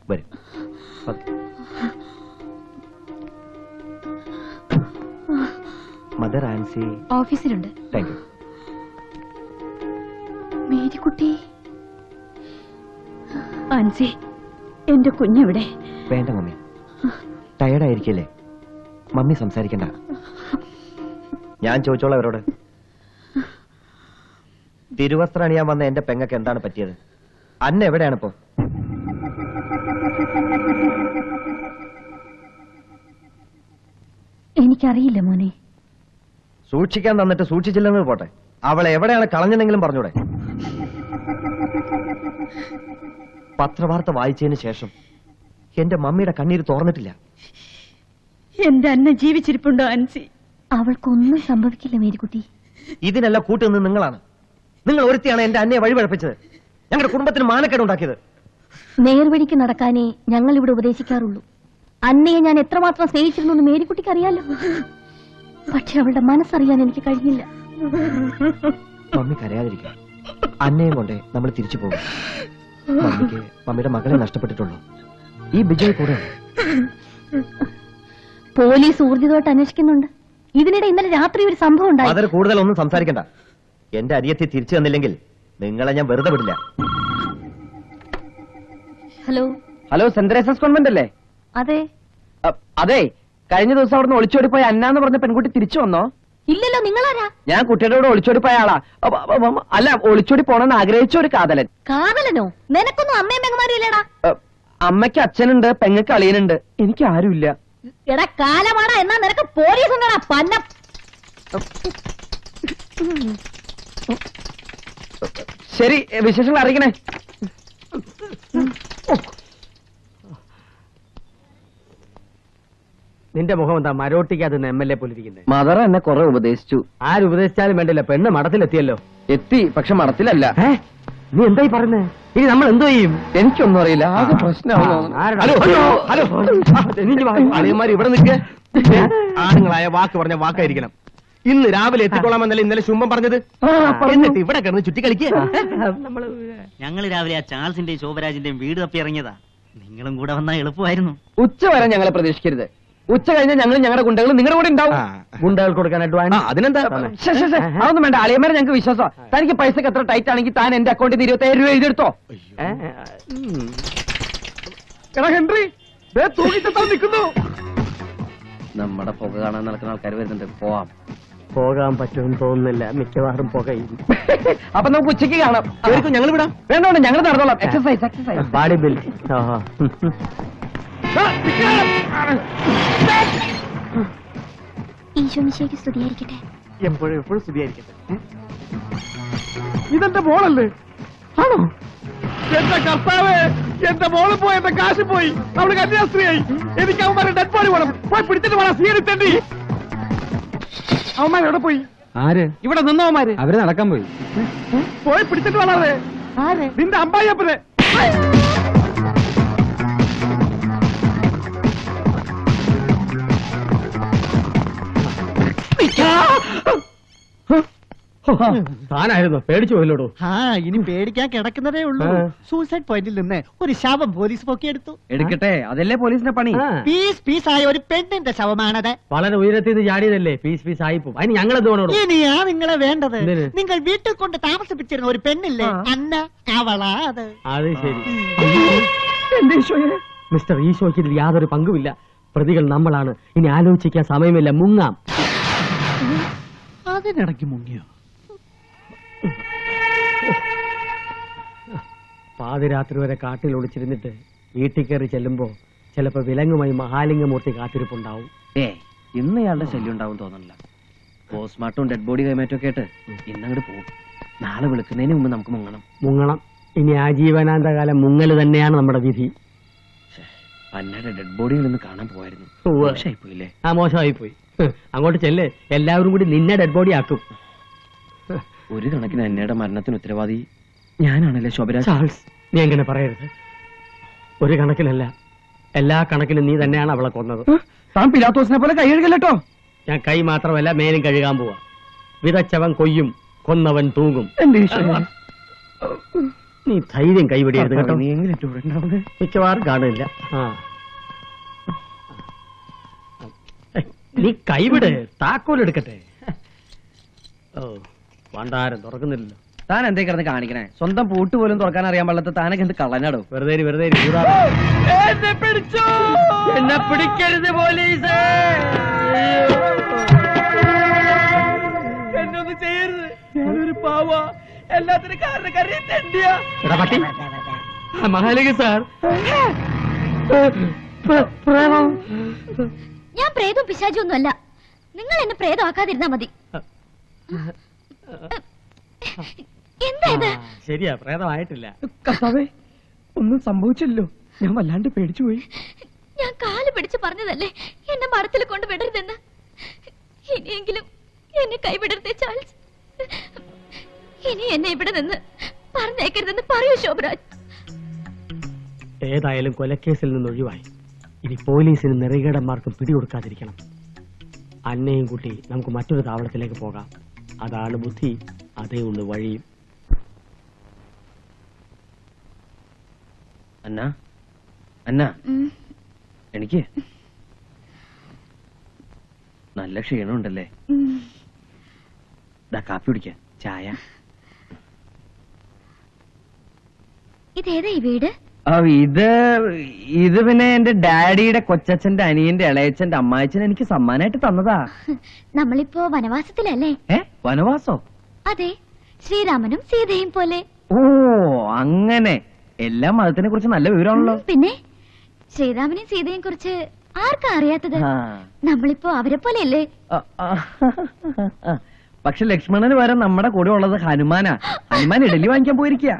വരും പതുക്കെ. മദർ ആൻസി ഓഫീസിലുണ്ട് താങ്ക് യു മേരിക്കുട്ടി ആൻസി എന്റെ കുഞ്ഞെവിടെ വേണ്ട മമ്മി ടയർഡായിരിക്കല്ലേ മമ്മി സംസാരിക്കണ്ട ഞാൻ ചോദിച്ചോളാം അവരോട് തിരുവസ്ത്രം അണിയാൻ വന്ന എന്റെ പെങ്ങക്ക് എന്താണ് പറ്റിയത് അന്ന എവിടെയാണ് ഇപ്പോ എനിക്കറിയില്ല മോനെ സൂക്ഷിക്കാൻ തന്നിട്ട് സൂക്ഷിച്ചില്ലെന്ന് പോട്ടെ അവളെ എവിടെയാണ് കളഞ്ഞെന്നെങ്കിലും പറഞ്ഞൂടെ പത്രവാർത്ത വായിച്ചതിന് ശേഷം എന്റെ മമ്മിയുടെ കണ്ണീര് തുറന്നിട്ടില്ല എന്റെ അന്ന ജീവിച്ചിരിപ്പുണ്ടോ ആൻസി അവൾക്കൊന്നും സംഭവിക്കില്ല മേരിക്കുട്ടി ഇതിനെല്ലാം കൂട്ടുന്നത് നിങ്ങളാണ് നിങ്ങൾ ഒരുത്തിയാണ് എന്റെ അന്നയെ വഴിപഴപ്പിച്ചത് ഞങ്ങളുടെ കുടുംബത്തിന് മാനക്കേട് ഉണ്ടാക്കിയത് നേർവഴിക്ക് നടക്കാനേ ഞങ്ങൾ ഇവിടെ ഉപദേശിക്കാറുള്ളൂ അന്നയെ ഞാൻ എത്രമാത്രം സ്നേഹിച്ചിരുന്നു എന്ന് മേരിക്കുട്ടിക്ക് അറിയാലോ പക്ഷെ അവളുടെ മനസ്സറിയാൻ എനിക്ക് കഴിഞ്ഞില്ല മമ്മി കരയാതിരിക്കും അന്നയും കൊണ്ടേ നമ്മൾ തിരിച്ചു പോകും മമ്മിക്ക് മമ്മിയുടെ മകളെ നഷ്ടപ്പെട്ടിട്ടുള്ളൂ ഈ ബിജയ് കൂടെ പോലീസ് ഊർജിതമായിട്ട് അന്വേഷിക്കുന്നുണ്ട് ഇതിനിടെ ഇന്നലെ രാത്രി ഒരു സംഭവം ഉണ്ടായി അതിൽ കൂടുതൽ ഒന്നും സംസാരിക്കണ്ട എന്റെ അരിയത്തി തിരിച്ചു തന്നില്ലെങ്കിൽ നിങ്ങളെ ഞാൻ വെറുതെ വിടില്ല hello hello saint Teresa's convent അല്ലേ അതെ അ, അതെ കഴിഞ്ഞ ദിവസം അവിടുന്ന് ഒളിച്ചോടിപ്പോയ അന്ന എന്ന് പറഞ്ഞ പെൺകുട്ടി തിരിച്ചു വന്നോ ഇല്ലല്ലോ നിങ്ങളാരാ ഞാൻ കുട്ടിയുടെ കൂടെ ഒളിച്ചോടിപ്പോയ ആളാ അപ്പ, അപ്പ, അപ്പ, അല്ല ഒളിച്ചോടി പോണെന്ന് ആഗ്രഹിച്ച ഒരു കാതലൻ കാതലനോ നിനക്കൊന്നും അമ്മയും പെങ്ങമാരില്ലേടാ അ, അമ്മയ്ക്ക് അച്ഛനുണ്ട് പെങ്ങക്ക് അളിയനുണ്ട് എനിക്ക് ആരുമില്ല എടാ കാലമാടാ എന്നാ നിനക്ക് പോലീസ് ഉണ്ടടാ പന്ന ശരി എ, വിശേഷങ്ങൾ അറിയിക്കണേ നിന്റെ മുഖം എന്താ മരോട്ടിക്കകത്ത് നിന്ന് എം എൽ എ പോലിരിക്കുന്നത് മദർ എന്നെ കുറെ ഉപദേശിച്ചു ആര് ഉപദേശിച്ചാലും വേണ്ടില്ല പെണ്ണ് മഠത്തിലെത്തിയല്ലോ എത്തി പക്ഷെ മടത്തിലല്ല ഏ നീ എന്തായി പറയുന്നേ ഇനി നമ്മൾ എന്തോ ചെയ്യും എനിക്കൊന്നും അറിയില്ല ആകെ പ്രശ്നമാവും ആരെടാ? ഹലോ ഹലോ ഹലോ അളിയന്മാർ ഇവിടെ നിൽക്ക് ആണുങ്ങളായ വാക്ക് പറഞ്ഞ വാക്കായിരിക്കണം ഇന്ന് രാവിലെ എത്തിക്കൊള്ളാമെന്നല്ലേ ഇന്നലെ ശുംഭം പറഞ്ഞത് എന്നിട്ട് ഇവിടെ കിടന്ന് ചുറ്റി കളിക്കുക ഞങ്ങൾ രാവിലെ ആ ചാൾസിന്റെയും ശോഭരാജിന്റെയും വീട് തപ്പി ഇറങ്ങിയതാ നിങ്ങളും കൂടെ വന്നാൽ എളുപ്പമായിരുന്നു ഉച്ച വരെ ഞങ്ങളെ പ്രതീക്ഷിക്കരുത് ഉച്ച കഴിഞ്ഞാൽ ഞങ്ങൾ ഞങ്ങളുടെ ഗുണ്ടകൾ നിങ്ങളുടെ കൂടെ ഉണ്ടാവും ഗുണ്ടകൾ കൊടുക്കാൻ ആ, അഡ്വാൻസ് അതിനെന്താ ശ്ശെ, ശ്ശെ, ശ്ശെ. അതൊന്നും വേണ്ട അളിയന്മാരെ ഞങ്ങൾക്ക് വിശ്വാസം തനിക്ക് പൈസക്ക് എത്ര ടൈറ്റ് ആണെങ്കിൽ താൻ എന്റെ അക്കൗണ്ടിൽ നിന്ന് ഇരുപത്തി രൂപ എഴുതിയെടുത്തോ എടാ ഹെൻറി ദേ തൂങ്ങിച്ചെത്താൻ നിൽക്കുന്നു നമ്മുടെ പുക കാണാൻ നടക്കുന്ന ആൾക്കാർ വരുന്നുണ്ട് പോവാം പോകാൻ പറ്റുമെന്ന് തോന്നുന്നില്ല മിക്കവാറും പുകയും അപ്പൊ നമുക്ക് ഉച്ചയ്ക്ക് കാണാം ഞങ്ങൾ വിടാം വേണ്ട വേണ്ട ഞങ്ങൾ നടന്നോളാം എക്സസൈസ് എക്സസൈസ് ബാഡി ബിൽ ഈശോമിശേക്ക് സ്തുതിയായിരിക്കട്ടെ എപ്പോഴും എപ്പോഴും സ്തുതിയായിരിക്കട്ടെ ഇതെന്റെ മോളല്ലേ ആണോ എന്റെ കർത്താവ് എന്റെ മോള് പോയി എന്റെ കാശ് പോയി അവള് കന്യാസ്ത്രീയായി എനിക്ക് അവന്മാരെ ഡെഡ് ബോഡി വേണം പോയി പിടിച്ചിട്ട് വേണം സ്വീകരിച്ചേണ്ടി അവന്മാർ എവിടെ പോയി ആര് ഇവിടെ നിന്നവന്മാര് അവര് നടക്കാൻ പോയി പോയി പിടിച്ചിട്ട് വേണേ നിന്റെ അമ്പായിയപ്പനെ താനായിരുന്നു പേടിച്ചു പോയില്ലോടോ ആ ഇനി പേടിക്കാൻ കിടക്കുന്നതേ ഉള്ളൂ ആ. സൂസൈഡ് പോയിന്റിൽ നിന്ന് ഒരു ശവം പോലീസ് പൊക്കിയെടുത്തു എടുക്കട്ടെ അതല്ലേ പോലീസിന്റെ പണി ആ. പീസ് പീസായ ഒരു പെണ്ണിന്റെ ശവമാണത് വളരെ ഉയരത്തിൽ നിന്ന് ചാടിയതല്ലേ പീസ് പീസ് ആയിപ്പോ അതിന് ഞങ്ങൾ എന്ത് വേണോടോ ഇനിയാ നിങ്ങളെ വേണ്ടത് എന്തിന്? നിങ്ങൾ വീട്ടിൽ കൊണ്ട് താമസിപ്പിച്ചിരുന്ന ഒരു പെണ്ണില്ലേ അന്ന അവളാ അത് അത് ശരി മിസ്റ്റർ ഈശോയ്ക്ക് ഇതിൽ യാതൊരു പങ്കുമില്ല പ്രതികൾ നമ്മളാണ് ഇനി ആലോചിക്കാൻ സമയമില്ല മുങ്ങാം അതിനിടയ്ക്ക് മുങ്ങിയോ പാതിരാത്രി വരെ കാട്ടിൽ ഒളിച്ചിരുന്നിട്ട് വീട്ടിൽ കയറി ചെല്ലുമ്പോ ചിലപ്പോ വിലങ്ങുമായി മഹാലിംഗമൂർത്തി കാത്തിരിപ്പുണ്ടാവും ഏ ഇന്ന് ഇയാളുടെ ശല്യം ഉണ്ടാവും തോന്നണില്ല പോസ്റ്റ്മോർട്ടം ഡെഡ് ബോഡി കൈമാറ്റം ഒക്കെ ആയിട്ട് ഇന്നങ്ങോട്ട് പോകും നാളെ വിളിക്കുന്നതിന് മുമ്പ് നമുക്ക് മുങ്ങണം മുങ്ങണം ഇനി ആജീവനാന്തകാലം മുങ്ങൽ തന്നെയാണ് നമ്മുടെ വിധി ശ്ശേ, അന്നയുടെ ഡെഡ് ബോഡിയിൽ നിന്ന് കാണാൻ പോയായിരുന്നു ഉവ്വ്. മോശമായിപ്പോയില്ലേ ആ മോശമായി പോയി അങ്ങോട്ട് ചെല്ല് എല്ലാവരും കൂടി നിന്നെ ഡെഡ് ബോഡി ആക്കും ഒരു കണക്കിന് അന്നയുടെ മരണത്തിന് ഉത്തരവാദി ഞാനാണല്ലേ ശോഭരാജ് ചാൾസ് നീ എങ്ങനെ പറയരുത് ഒരു കണക്കിനല്ല എല്ലാ കണക്കിനും നീ തന്നെയാണ് അവളെ കൊന്നത് താൻ പിലാത്തോസിനെ പോലെ കൈയഴുകല്ലോ ഞാൻ കൈ മാത്രമല്ല മേലും കഴുകാൻ പോവാ വിതച്ചവൻ കൊയ്യും കൊന്നവൻ തൂങ്ങും എന്റെ ഈശ്വരൻ നീ ധൈര്യം കൈവിടിയരുത് കേട്ടോ നീ എങ്ങനെ ഇവിടെ ഉണ്ടാവുന്നത് മിക്കവാറും കാണില്ല ആ ഏയ്, നീ കൈവിട് താക്കോൽ എടുക്കട്ടെ ഓ ഭണ്ഡാരം തുറക്കുന്നില്ലല്ലോ താൻ എന്തേ കിടന്ന് കാണിക്കണേ സ്വന്തം പൂട്ട് പോലും തുറക്കാൻ അറിയാൻ പാടില്ലാത്ത താനൊക്കെ എന്ത് കള്ളനാടോ വെറുതെ ഇരി, വെറുതെ ഇരി, ഊതാതെ. എന്നെ പിടിച്ചു എന്നെ പിടിക്കരുത് പോലീസ് എന്നൊന്നും ചെയ്യരുത് ഞാനൊരു പാവ എല്ലാത്തിനും കാരണക്കാരി തെണ്ടിയാ എടാ പട്ടി മഹാലിക സാർ ഞാൻ പ്രേതവും പിശാചും ഒന്നുമല്ല നിങ്ങൾ എന്നെ പ്രേതമാക്കാതിരുന്നാ മതി എന്താ ഇത് ആ, ശരിയാ പ്രേതമായിട്ടില്ല കർത്താവേ ഒന്നും സംഭവിച്ചില്ലല്ലോ ഞാൻ വല്ലാണ്ട് പേടിച്ചു പോയി ഞാൻ കാല് പിടിച്ച് പറഞ്ഞതല്ലേ എന്നെ മരത്തിൽ കൊണ്ട് വിടരുതെന്ന് ഇനിയെങ്കിലും എന്നെ കൈവിടരുതേ ചാൾസ് ഇനി എന്നെ ഇവിടെ നിന്ന് പറഞ്ഞേക്കരുതെന്ന് പറയൂ ശോഭരാജ് ഏതായാലും കൊലക്കേസിൽ നിന്ന് ഒഴിവായി ഇനി പോലീസിന് നെറികേടന്മാർക്കും പിടികൊടുക്കാതിരിക്കണം അന്നയും കൂട്ടി നമുക്ക് മറ്റൊരു താവളത്തിലേക്ക് പോകാം അതാണ് ബുദ്ധി അതേ ഉള്ളു വഴിയും അന്ന അന്ന എനിക്ക് നല്ല ക്ഷീണമുണ്ടല്ലേ ദാ കാപ്പി കുടിക്ക ചായ ഇതേതാ ഈ വീട് ആ, ഇത് ഇത് പിന്നെ എന്റെ ഡാഡിയുടെ കൊച്ചച്ഛന്റെ അനിയന്റെ ഇളയച്ഛന്റെ അമ്മായച്ഛൻ എനിക്ക് സമ്മാനമായിട്ട് തന്നതാ നമ്മളിപ്പോ വനവാസത്തിലല്ലേ ഏ വനവാസോ അതെ ശ്രീരാമനും സീതയും പോലെ ഓ അങ്ങനെ എല്ലാ മതത്തിനെ കുറിച്ച് നല്ല വിവരമാണല്ലോ ഉം, പിന്നെ ശ്രീരാമനെയും സീതയും കുറിച്ച് ആർക്കാ അറിയാത്തത് ആ. നമ്മളിപ്പോ അവരെ പോലെയല്ലേ ആ, ആ. പക്ഷെ ലക്ഷ്മണന് പകരം നമ്മുടെ കൂടെ ഉള്ളത് ഹനുമാനാ ഹനുമാൻ ഇഡലി വാങ്ങിക്കാൻ പോയിരിക്കുക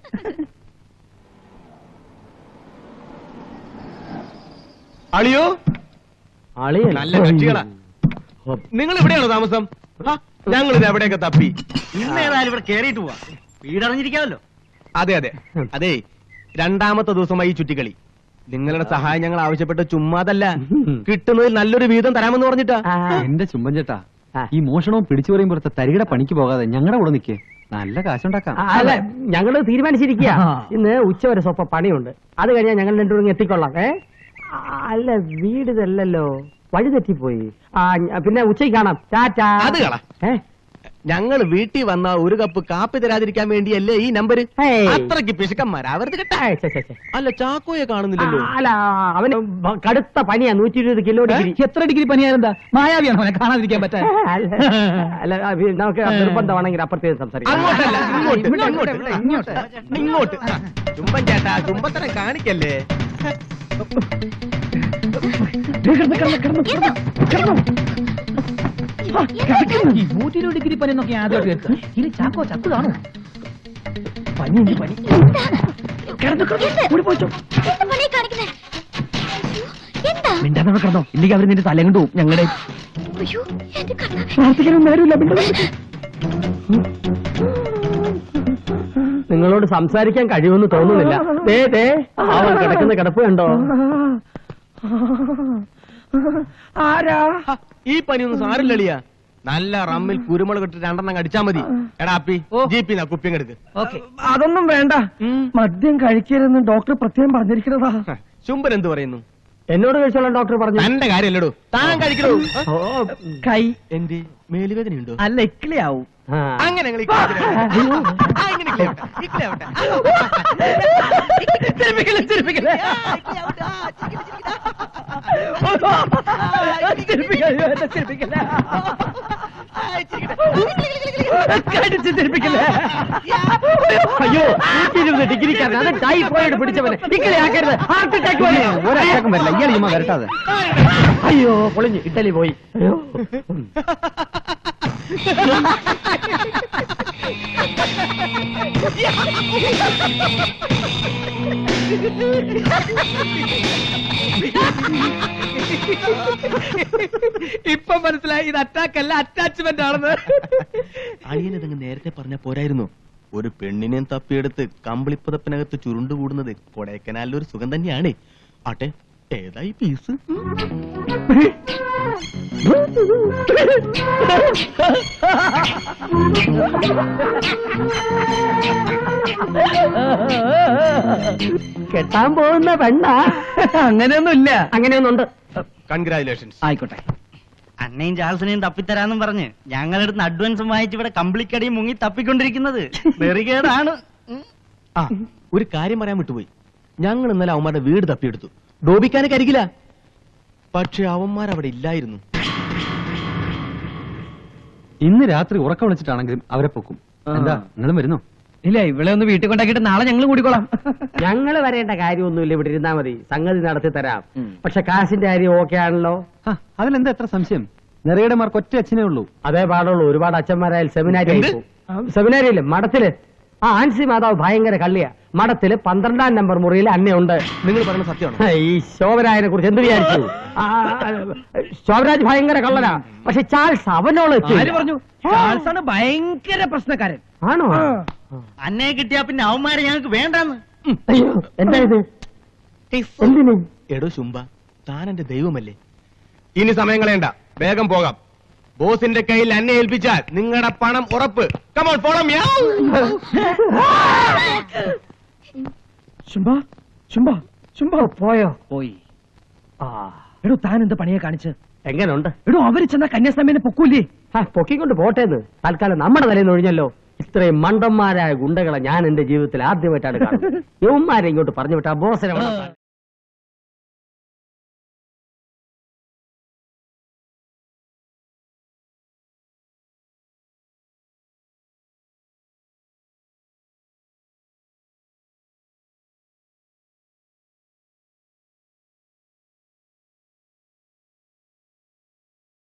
അളിയോ അളിയൻ നല്ല കക്ഷികളാ നിങ്ങൾ ഇവിടെയാണോ താമസം ഞങ്ങൾ ഇത് എവിടെയൊക്കെ തപ്പി ഇന്ന് ഏതായാലും ഇവിടെ കേറിയിട്ട് പോവാ വീടറിഞ്ഞിരിക്കാമല്ലോ അതെ അതെ അതെ രണ്ടാമത്തെ ദിവസമായി ഈ ചുറ്റിക്കളി നിങ്ങളുടെ സഹായം ഞങ്ങൾ ആവശ്യപ്പെട്ട് ചുമ്മാതല്ല കിട്ടുന്നതിൽ നല്ലൊരു വീതം തരാമെന്ന് പറഞ്ഞിട്ടാ എന്റെ ചുമ്പൻ ചേട്ടാ ആ. ഈ മോഷണവും പിടിച്ചു പറയുമ്പോഴത്തെ തരികിട പണിക്ക് പോകാതെ ഞങ്ങളുടെ കൂടെ നിൽക്കേ നല്ല കാശുണ്ടാക്കാം ആ, അല്ല ഞങ്ങള് തീരുമാനിച്ചിരിക്കുക ഇന്ന് ഉച്ചവരെ സ്വപ്പ പണിയുണ്ട് അത് കഴിഞ്ഞാൽ ഞങ്ങൾ രണ്ടുപേരും എത്തിക്കൊള്ളാം ഏ ആ, അല്ല വീട് ഇതല്ലല്ലോ വഴി തെറ്റിപ്പോയി ആ ഞ- പിന്നെ ഉച്ചയ്ക്ക് കാണാം ടാറ്റാ അത് കള ഏ ഞങ്ങൾ വീട്ടിൽ വന്ന ഒരു കപ്പ് കാപ്പി തരാതിരിക്കാൻ വേണ്ടിയല്ലേ ഈ നമ്പര് ഹേയ്. അത്രയ്ക്ക് പിശുക്കന്മാരാവരുത് കേട്ടാ ഏ, ഛെ, ഛെ, ഛെ. അല്ല ചാക്കോയെ കാണുന്നില്ലല്ലോ ആ, അല്ല അവന് ഭ- കടുത്ത പനിയാ നൂറ്റി ഇരുപത് കിലോ ഡിഗ്രി എത്ര ഡിഗ്രി പനിയായിരുന്നാ മായാവിയാണ് അവനെ കാണാതിരിക്കാൻ പറ്റാൻ അല്ല അല്ല, ആ, വി- നമുക്ക് നിർബന്ധമാണെങ്കിൽ അപ്പുറത്തേക്ക് സംസാരിക്കാം അങ്ങോട്ടല്ല ഇങ്ങോട്ട് ഇവിടെ, ഇങ്ങോട്ട് ഇവിടെ, ഇങ്ങോട്ട്. ഇങ്ങോട്ട് ആ, ചുംബൻ ചേട്ടാ ചുംബത്തരം കാണിക്കല്ലേ ഈ നൂറ്റി ഇരുപത് ഡിഗ്രി പനി എന്നൊക്കെ ആദ്യമായിട്ട് കേട്ടത് ഇനി ചാക്കോ ചത്തു കാണും പനി ഉണ്ട് പനി എന്താ പണിയെ കാണിക്കുന്നെ? അയ്യോ, എന്താ മിണ്ടാതെ കിടന്നോ ഇല്ലെങ്കിൽ അവർ നിന്റെ തലയും കൊണ്ട് പോകും ഞങ്ങളുടെ അയ്യോ എന്റെ കണ്ണാ പ്രാർത്ഥിക്കാനൊന്നും നേരമില്ല നിങ്ങളോട് സംസാരിക്കാൻ കഴിയുമെന്ന് തോന്നുന്നില്ല ദേ ദേ അവൻ കിടക്കുന്ന കിടപ്പ് കണ്ടോ ആരാ ഹ, ഈ പനിയൊന്നും സാരില്ലളിയാ നല്ല റമ്മിൽ കുരുമുളക് ഇട്ട് രണ്ടെണ്ണം അടിച്ചാ മതി എടാ അപ്പി ജീപ്പിന്നാ കുപ്പിയും എടുക്ക് അതൊന്നും വേണ്ട മദ്യം കഴിക്കരുതെന്ന് ഡോക്ടർ പ്രത്യേകം പറഞ്ഞിരിക്കുന്നതാ ഹ, ചുംബൻ എന്ത് പറയുന്നു എന്നോട് കഴിച്ചോളാം ഡോക്ടർ പറഞ്ഞു തന്റെ കാര്യല്ലടോ താൻ കഴിക്കണോ ഓ കൈ എന്റെ മേലുവേദനയുണ്ടോ അല്ല ഇക്ലിയാവും ആ. അങ്ങനെ ഞങ്ങൾ ആ, ഇങ്ങനെ ഇക്ലി ആവട്ടെ, ഇക്ലി ആവട്ടെ. ചിരിപ്പിക്കല്ലേ ചിരിപ്പിക്കല്ലേ ചിരിപ്പിക്കല്ലേ എന്നെ ചിരിപ്പിക്കല്ലേ കടിച്ച് ചിരിപ്പിക്കല്ലേ അയ്യോ നൂറ്റി ഇരുപത് ഡിഗ്രിക്കാരൻ അത് ടൈഫോയിഡ് പിടിച്ചവന് ഇങ്ങനെ ആക്കരുത് ഹാർട്ട് അറ്റാക്ക് വരും ഒരറ്റക്കും വരില്ല ഇയാൾ ചുമ്മാ വരട്ടാതെ അയ്യോ പൊളിഞ്ഞു ഇറ്റലി പോയി അയ്യോ ഇപ്പൊ മനസ്സിലായി ഇത് അറ്റാക്ക് അല്ല അറ്റാച്ച്മെന്റ് ആണെന്ന് അളിയനതങ്ങ് നേരത്തെ പറഞ്ഞ പോരായിരുന്നു ഒരു പെണ്ണിനെയും തപ്പിയെടുത്ത് കമ്പിളിപ്പതപ്പിനകത്ത് ചുരുണ്ടുകൂടുന്നത് കൊടൈക്കനാലിൽ ഒരു സുഖം തന്നെയാണ് ആട്ടെ ഏതായി പീസ് കെട്ടാൻ പോകുന്ന പെണ്ണ അങ്ങനെയൊന്നുമില്ല അങ്ങനെയൊന്നുണ്ട് കൺഗ്രാചുലേഷൻസ് ആയിക്കോട്ടെ അന്നയും ചാൾസിനെയും തപ്പിത്തരാന്നും പറഞ്ഞ് ഞങ്ങളെടുത്ത് അഡ്വാൻസും വാങ്ങിച്ച് ഇവിടെ കമ്പിളിക്കടിയും മുങ്ങി തപ്പിക്കൊണ്ടിരിക്കുന്നത് നെറികേടാണ് ആ ഒരു കാര്യം പറയാൻ വിട്ടുപോയി ഞങ്ങൾ ഇന്നലെ അവന്മാരുടെ വീട് തപ്പിയെടുത്തു ഡോബിക്കാനെ കരികില്ല പക്ഷെ അവന്മാർ അവിടെ ഇല്ലായിരുന്നു ഇന്ന് രാത്രി ഉറക്കം വിളിച്ചിട്ടാണെങ്കിലും അവരെ പൊക്കും എന്താ നിങ്ങളും വരുന്നോ ഇല്ല ഇവിടെ ഒന്ന് വീട്ടിൽ കൊണ്ടാക്കിയിട്ട് നാളെ ഞങ്ങൾ കൂടിക്കോളാം ഞങ്ങള് വരേണ്ട കാര്യമൊന്നുമില്ല ഇവിടെ ഇരുന്നാ മതി സംഗതി നടത്തി തരാം ഉം. പക്ഷെ കാശിന്റെ കാര്യം ഓക്കെ ആണല്ലോ ആ, അതിലെന്താ എത്ര സംശയം നിറയുടെ മാർക്ക് ഒറ്റ അച്ഛനേ ഉള്ളൂ അതേ പാടുള്ളൂ ഒരുപാട് അച്ഛന്മാരായാൽ സെമിനാരി എന്ത്? സെമിനാരി ഇല്ലേ മഠത്തില് ആ ആൻസി മാതാവ് ഭയങ്കര കള്ളിയാ മഠത്തില് പന്ത്രണ്ടാം നമ്പർ മുറിയിൽ അന്നയുണ്ട് നിങ്ങൾ പറയുന്ന സത്യമാണോ ഈ ശോഭരായനെ കുറിച്ച് എന്ത് വിചാരിച്ചു ആ, ആ, ശോഭരാജ് ഭയങ്കര കള്ളനാ പക്ഷെ ചാൾസ് അവനോട് ആര് പറഞ്ഞു ചാൾസാണ് ഭയങ്കര പ്രശ്നക്കാരൻ ആണോ അന്നയെ കിട്ടിയാ പിന്നെ അവന്മാരെ ഞങ്ങൾക്ക് വേണ്ടെന്ന് അയ്യോ എന്താ ഇത് എന്തിന് എടോ ശുംഭ താൻ എന്റെ ദൈവമല്ലേ ഇനി സമയം കളയണ്ട വേഗം പോകാം ബോസിന്റെ കയ്യിൽ എന്നെ ഏൽപ്പിച്ചാൽ നിങ്ങളുടെ പണം ഉറപ്പ് കമോൺ പോണം ശുംഭ ശുംഭ ശുംഭ പോയോ പോയി ആ എടോ താൻ എന്ത് പണിയെ കാണിച്ച് എങ്ങനുണ്ട് എടോ അവര് ചെന്ന കന്യാസ്വാമിനെ പൊക്കൂലേ ആ, പൊക്കിക്കൊണ്ട് പോട്ടേന്ന് തൽക്കാലം നമ്മുടെ തലയിൽ നിന്ന് ഒഴിഞ്ഞല്ലോ ഇത്രയും മണ്ടന്മാരായ ഗുണ്ടകളെ ഞാൻ എന്റെ ജീവിതത്തിൽ ആദ്യമായിട്ടാണ് കാണുന്നത് യവന്മാരെ ഇങ്ങോട്ട് പറഞ്ഞു വിട്ടാ ബോസിനെ